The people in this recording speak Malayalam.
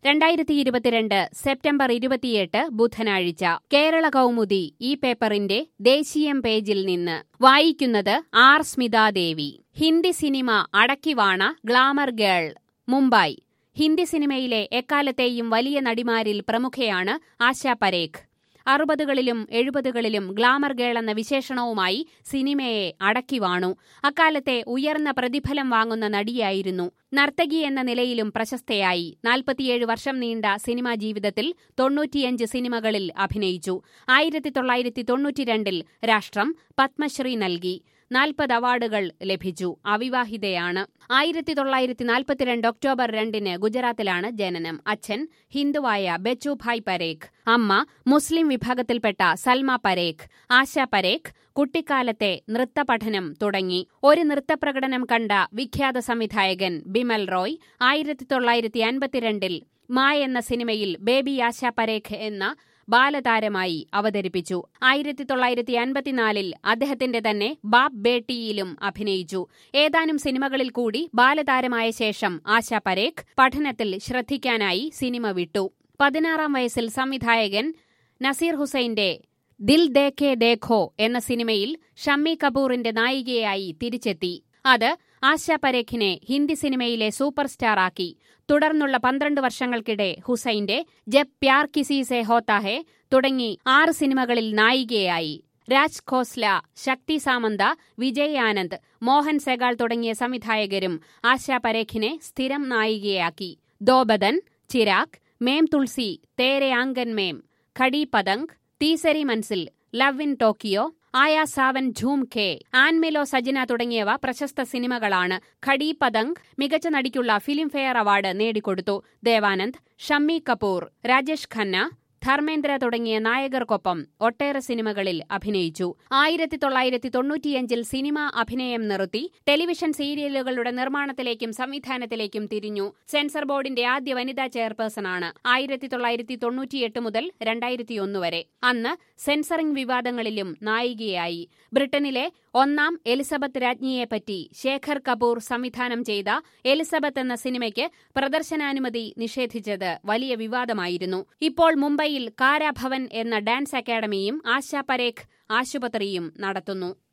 രണ്ടായിരത്തി ഇരുപത്തിരണ്ട് സെപ്റ്റംബർ ഇരുപത്തിയെട്ട് ബുധനാഴ്ച കേരള കൗമുദി ഈ പേപ്പറിന്റെ ദേശീയം പേജിൽ നിന്ന് വായിക്കുന്നത് ആർ സ്മിതാദേവി ഹിന്ദി സിനിമ അടക്കിവാണ ഗ്ലാമർ ഗേൾ മുംബൈ ഹിന്ദി സിനിമയിലെ എക്കാലത്തെയും വലിയ നടിമാരിൽ പ്രമുഖയാണ് ആശാ പരേഖ് അറുപതുകളിലും എഴുപതുകളിലും ഗ്ലാമർ ഗേൾ എന്ന വിശേഷണവുമായി സിനിമയെ അടക്കിവാണു അക്കാലത്തെ ഉയർന്ന പ്രതിഫലം വാങ്ങുന്ന നടിയായിരുന്നു നർത്തകി എന്ന നിലയിലും പ്രശസ്തയായി നാൽപ്പത്തിയേഴ് വർഷം നീണ്ട സിനിമാ ജീവിതത്തിൽ തൊണ്ണൂറ്റിയഞ്ച് സിനിമകളിൽ അഭിനയിച്ചു ആയിരത്തി തൊള്ളായിരത്തി തൊണ്ണൂറ്റിരണ്ടിൽ രാഷ്ട്രം പത്മശ്രീ നൽകി നാൽപ്പത് അവാർഡുകൾ ലഭിച്ചു അവിവാഹിതയാണ് ആയിരത്തി തൊള്ളായിരത്തി നാൽപ്പത്തിരണ്ട് ഒക്ടോബർ രണ്ടിന് ഗുജറാത്തിലാണ് ജനനം അച്ഛൻ ഹിന്ദുവായ ബച്ചുഭായ് പരേഖ് അമ്മ മുസ്ലിം വിഭാഗത്തിൽപ്പെട്ട സൽമ പരേഖ് ആശ പരേഖ് കുട്ടിക്കാലത്തെ നൃത്തപഠനം തുടങ്ങി ഒരു നൃത്തപ്രകടനം കണ്ട വിഖ്യാത സംവിധായകൻ ബിമൽ റോയ് ആയിരത്തി തൊള്ളായിരത്തി അൻപത്തിരണ്ടിൽ മാ എന്ന സിനിമയിൽ ബേബി ആശ പരേഖ് എന്ന ബാലതാരമായി അവതരിപ്പിച്ചു ആയിരത്തി തൊള്ളായിരത്തി അൻപത്തിനാലിൽ അദ്ദേഹത്തിന്റെ തന്നെ ബാബ് ബേട്ടിയിലും അഭിനയിച്ചു ഏതാനും സിനിമകളിൽ കൂടി ബാലതാരമായ ശേഷം ആശ പരേഖ് പഠനത്തിൽ ശ്രദ്ധിക്കാനായി സിനിമ വിട്ടു പതിനാറാം വയസ്സിൽ സംവിധായകൻ നസീർ ഹുസൈന്റെ ദിൽ ദേഖെ ദേഖോ എന്ന സിനിമയിൽ ഷമ്മി കപൂറിന്റെ നായികയായി തിരിച്ചെത്തി അത് ആശ പരേഖിനെ ഹിന്ദി സിനിമയിലെ സൂപ്പർ സ്റ്റാറാക്കി തുടർന്നുള്ള പന്ത്രണ്ട് വർഷങ്ങൾക്കിടെ ഹുസൈന്റെ ജബ് പ്യാർ കിസി സെ ഹോത്താ ഹെ തുടങ്ങി ആറ് സിനിമകളിൽ നായികയായി രാജ് ഖോസ്ല ശക്തി സാമന്ത വിജയ് ആനന്ദ് മോഹൻ സെഗാൾ തുടങ്ങിയ സംവിധായകരും ആശാ പരേഖിനെ സ്ഥിരം നായികയാക്കി ദോബദൻ ചിരാഗ് മേം തുൾസി തേരെ ആങ്കൻ മേം Kati Patang Teesri Manzil love in Tokyo Aaya Sawan ഝൂം ഖേ ആൻമിലോ Sajana തുടങ്ങിയവ പ്രശസ്ത സിനിമകളാണ് ഖടി പതംഗ് മികച്ച നടിക്കുള്ള ഫിലിംഫെയർ അവാർഡ് നേടിക്കൊടുത്തു ദേവാനന്ദ് ഷമ്മി കപൂർ രാജേഷ് ഖന്ന ധർമ്മേന്ദ്ര തുടങ്ങിയ നായകർക്കൊപ്പം ഒട്ടേറെ സിനിമകളിൽ അഭിനയിച്ചു ആയിരത്തി തൊള്ളായിരത്തി തൊണ്ണൂറ്റിയഞ്ചിൽ സിനിമ അഭിനയം നിർത്തി ടെലിവിഷൻ സീരിയലുകളുടെ നിർമ്മാണത്തിലേക്കും സംവിധാനത്തിലേക്കും തിരിഞ്ഞു സെൻസർ ബോർഡിന്റെ ആദ്യ വനിതാ ചെയർപേഴ്സണാണ് ആയിരത്തി തൊള്ളായിരത്തി തൊണ്ണൂറ്റിയെട്ട് മുതൽ രണ്ടായിരത്തിയൊന്ന് വരെ അന്ന് സെൻസറിംഗ് വിവാദങ്ങളിലും നായികയായി ബ്രിട്ടനിലെ ഒന്നാം എലിസബത്ത് രാജ്ഞിയെപ്പറ്റി ശേഖർ കപൂർ സംവിധാനം ചെയ്ത എലിസബത്ത് എന്ന സിനിമയ്ക്ക് പ്രദർശനാനുമതി നിഷേധിച്ചത് വലിയ വിവാദമായിരുന്നു ഇപ്പോൾ മുംബൈയിൽ കാരാഭവൻ എന്ന ഡാൻസ് അക്കാദമിയും ആശാ പരേഖ് ആശുപത്രിയും നടത്തുന്നു